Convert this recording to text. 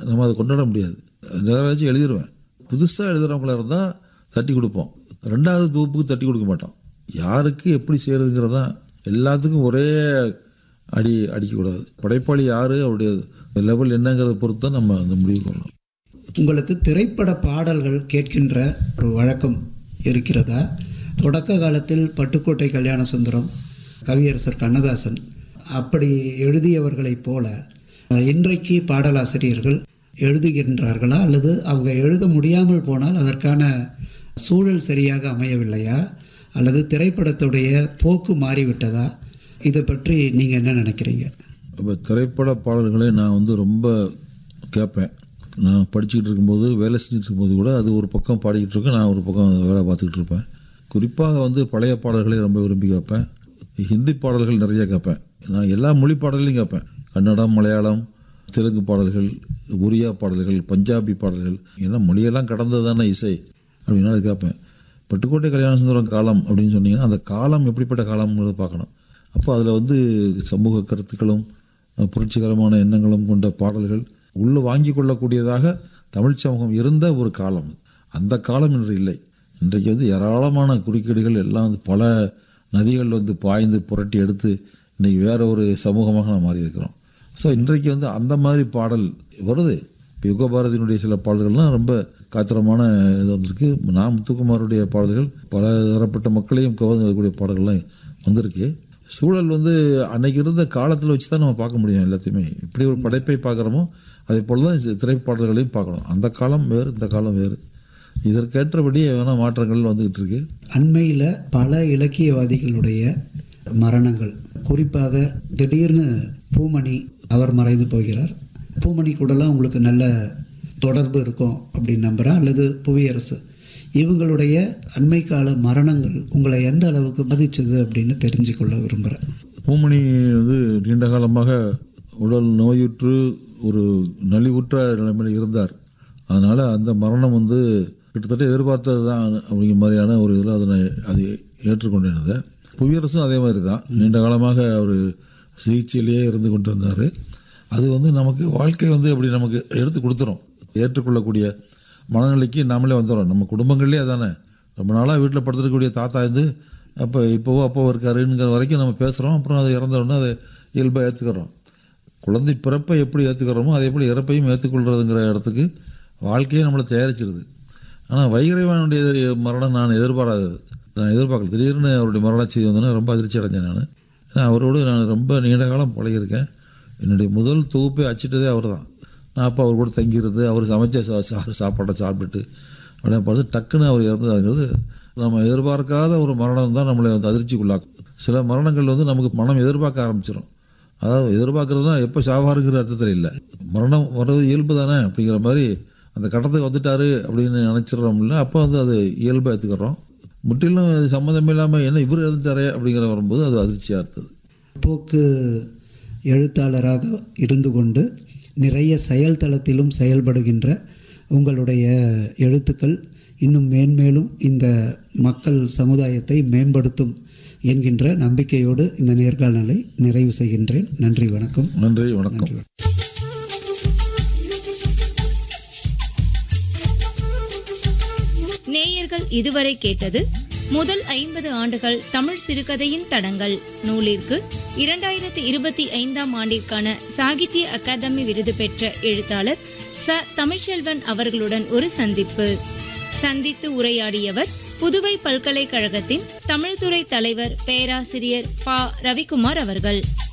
நம்ம அதை கொண்டாட முடியாது நேராச்சும் எழுதிடுவேன் புதுசாக எழுதுகிறவங்களா இருந்தால் தட்டி கொடுப்போம் ரெண்டாவது தொகுப்புக்கு தட்டி கொடுக்க மாட்டோம் யாருக்கு எப்படி செய்கிறதுங்கிறது தான் எல்லாத்துக்கும் ஒரே அடி அடிக்கக்கூடாது படைப்பாளி யார் அவருடைய லெவல் என்னங்கிறத பொறுத்து தான் நம்ம அந்த முடிவு கொள்ளணும் உங்களுக்கு திரைப்பட பாடல்கள் கேட்கின்ற ஒரு வழக்கம் இருக்கிறதா தொடக்க காலத்தில் பட்டுக்கோட்டை கல்யாண சுந்தரம் கவியரசர் கண்ணதாசன் அப்படி எழுதியவர்களைப் போல அஹ், இன்றைக்கு பாடலாசிரியர்கள் எழுதுகின்றார்களா அல்லது அவங்க எழுத முடியாமல் போனால் அதற்கான சூழல் சரியாக அமையவில்லையா அல்லது திரைப்படத்துடைய போக்கு மாறிவிட்டதா இதை பற்றி நீங்கள் என்ன நினைக்கிறீங்க இப்போ திரைப்பட பாடல்களை நான் வந்து ரொம்ப கேட்பேன் நான் படிச்சுக்கிட்டு இருக்கும்போது வேலை செஞ்சுட்டு இருக்கும்போது கூட அது ஒரு பக்கம் பாடிக்கிட்டு இருக்கேன் நான் ஒரு பக்கம் வேலை பார்த்துக்கிட்டு இருப்பேன் குறிப்பாக வந்து பழைய பாடல்களை ரொம்ப விரும்பி கேட்பேன் ஹிந்தி பாடல்கள் நிறைய கேட்பேன் நான் எல்லா மொழி பாடல்களையும் கேட்பேன் கன்னடம் மலையாளம் தெலுங்கு பாடல்கள் ஒரியா பாடல்கள் பஞ்சாபி பாடல்கள் ஏன்னா மொழியெல்லாம் கடந்தது தானே இசை அப்படின்னா அது கேட்பேன் பட்டுக்கோட்டை கல்யாண சுந்தரம் காலம் அப்படின்னு சொன்னீங்கன்னா அந்த காலம் எப்படிப்பட்ட காலம்ங்கிறத பார்க்கணும் அப்போ அதில் வந்து சமூக கருத்துக்களும் அஹ், புரட்சிகரமான எண்ணங்களும் கொண்ட பாடல்கள் உள்ளே வாங்கி கொள்ளக்கூடியதாக தமிழ் சமூகம் இருந்த ஒரு காலம் அந்த காலம் இன்று இல்லை இன்றைக்கு வந்து ஏராளமான குறுக்கீடுகள் எல்லாம் வந்து பல நதிகள் வந்து பாய்ந்து புரட்டி எடுத்து இன்றைக்கி வேற ஒரு சமூகமாக நாம் மாறி இருக்கிறோம் ஸோ இன்றைக்கு வந்து அந்த மாதிரி பாடல் வருது இப்போ யுகபாரதியினுடைய சில பாடல்கள்லாம் ரொம்ப காத்திரமான இது வந்திருக்கு நான் முத்துக்குமாருடைய பாடல்கள் பல தரப்பட்ட மக்களையும் கவர்ந்துக்கூடிய பாடல்கள்லாம் வந்திருக்கு சூழல் வந்து அன்னைக்கு இருந்த காலத்தில் வச்சு தான் நம்ம பார்க்க முடியும் எல்லாத்தையுமே இப்படி ஒரு படைப்பை பார்க்குறோமோ அதே போல் தான் இந்த திரைப்பாடல்களையும் பார்க்கணும் அந்த காலம் வேறு இந்த காலம் வேறு இதற்கேற்றபடி வேணால் மாற்றங்கள் வந்துக்கிட்டு இருக்கு அண்மையில் பல இலக்கியவாதிகளுடைய மரணங்கள் குறிப்பாக திடீர்னு பூமணி அவர் மறைந்து போகிறார் பூமணி கூடலாம் உங்களுக்கு நல்ல தொடர்பு இருக்கும் அப்படின்னு நம்புகிறேன் அல்லது புவியரசு இவங்களுடைய அண்மை கால மரணங்கள் உங்களை எந்த அளவுக்கு பாதிச்சது அப்படின்னு தெரிஞ்சுக்கொள்ள விரும்புகிறேன் பூமணி வந்து நீண்ட காலமாக உடல் நோயுற்று ஒரு நலிவுற்ற நிலைமையில் இருந்தார் அதனால் அந்த மரணம் வந்து கிட்டத்தட்ட எதிர்பார்த்தது தான் அப்படிங்கிற மாதிரியான ஒரு இதில் அதை நான் அது ஏற்றுக்கொண்டேன் அதை புவியரசும் அதே மாதிரி தான் நீண்ட காலமாக அவர் சிகிச்சையிலேயே இருந்து கொண்டு வந்தார் அது வந்து நமக்கு வாழ்க்கை வந்து அப்படி நமக்கு எடுத்து கொடுத்துரும் ஏற்றுக்கொள்ளக்கூடிய மனநிலைக்கு நாமளே வந்துடும் நம்ம குடும்பங்கள்லேயே அதானே ரொம்ப நாளாக வீட்டில் படுத்துருக்கக்கூடிய தாத்தா வந்து அப்போ இப்போவோ அப்போ இருக்காருங்கிற வரைக்கும் நம்ம பேசுகிறோம் அப்புறம் அதை இறந்த உடனே அதை இயல்பாக ஏற்றுக்கிறோம் குழந்தை பிறப்பை எப்படி ஏற்றுக்கிறோமோ அதே போல் இறப்பையும் ஏற்றுக்கொள்கிறதுங்கிற இடத்துக்கு வாழ்க்கையே நம்மளை தயாரிச்சிருது ஆனால் வைகரைவானுடைய எதிர் மரணம் நான் எதிர்பாராதது நான் எதிர்பார்க்கல திடீர்னு அவருடைய மரண செய்தி வந்தோன்னே ரொம்ப அதிர்ச்சி அடைஞ்சேன் நான் ஏன்னா அவரோடு நான் ரொம்ப நீண்ட காலம் பழகியிருக்கேன் என்னுடைய முதல் தொகுப்பை அச்சிட்டதே அவர் தான் நான் அப்போ அவர் கூட தங்கியிருந்து அவர் சமைச்ச சா சா- சாப்பாட்டை சாப்பிட்டுட்டு அப்படியே பார்த்து டக்குன்னு அவர் இறந்ததாங்கிறது நம்ம எதிர்பார்க்காத ஒரு மரணம் தான் நம்மளை வந்து அதிர்ச்சிக்குள்ளாக்கும் சில மரணங்கள் வந்து நமக்கு மனம் எதிர்பார்க்க ஆரம்பிச்சிடும் அதாவது எதிர்பார்க்குறதுனா எப்போ சாவாருங்கிற அர்த்தத்தில் இல்லை மரணம் வர்றது இயல்பு தானே அப்படிங்கிற மாதிரி அந்த கட்டத்துக்கு வந்துட்டாரு அப்படின்னு நினச்சிடுறோம் இல்லை அப்போ வந்து அது இயல்பாக எடுத்துக்கிறோம் முற்றிலும் அது சம்மந்தம் இல்லாமல் என்ன இவர் இறந்துட்டாரே அப்படிங்கிற வரும்போது அது அதிர்ச்சியாக இருந்தது போக்கு எழுத்தாளராக இருந்து கொண்டு நிறைய செயல்தளத்திலும் செயல்படுகின்ற உங்களுடைய எழுத்துக்கள் இன்னும் மேன்மேலும் இந்த மக்கள் சமுதாயத்தை மேம்படுத்தும் என்கின்ற நம்பிக்கையோடு இந்த நேர்காணலை நிறைவு செய்கின்றேன் நன்றி வணக்கம் நன்றி வணக்கம் நேயர்கள் இதுவரை கேட்டது முதல் ஐம்பது ஆண்டுகள் தமிழ் சிறுகதையின் தடங்கள் நூலிற்கு இரண்டாயிரத்தி இருபத்தி ஐந்தாம் ஆண்டிற்கான சாகித்ய அகாதமி விருது பெற்ற எழுத்தாளர் ச தமிழ்ச்செல்வன் அவர்களுடன் ஒரு சந்திப்பு சந்தித்து உரையாடியவர் புதுவை பல்கலைக்கழகத்தின் தமிழ்துறை தலைவர் பேராசிரியர் ப ரவிக்குமார் அவர்கள்